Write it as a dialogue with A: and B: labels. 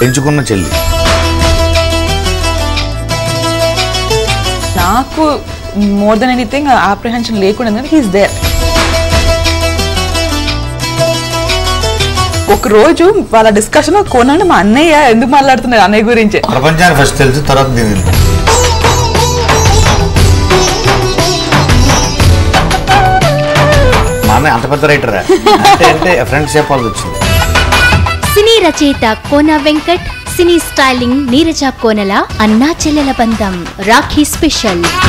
A: పెంచుకున్న చెల్లి
B: నాకు మోర్ దెన్ ఎనీథింగ్ ఆప్రిహెన్షన్ లేకుండా హీస్ దేర్ ఒక రోజు వాళ్ళ డిస్కషన్ కోనండి మా అన్నయ్య ఎందుకు మాట్లాడుతున్నారు అన్నయ్య గురించి
A: ప్రపంచానికి ఫస్ట్ తెలుసు తర్వాత దీని మా అన్నయ్య అంత పెద్ద రైటరా అంటే అంటే ఫ్రెండ్స్ చెప్పాల్సి వచ్చింది
C: సినీ రచయిత కోన వెంకట్ సినీ స్టైలింగ్ నీరజ కోనల అన్నా చెల్లెల బంధం రాఖీ స్పెషల్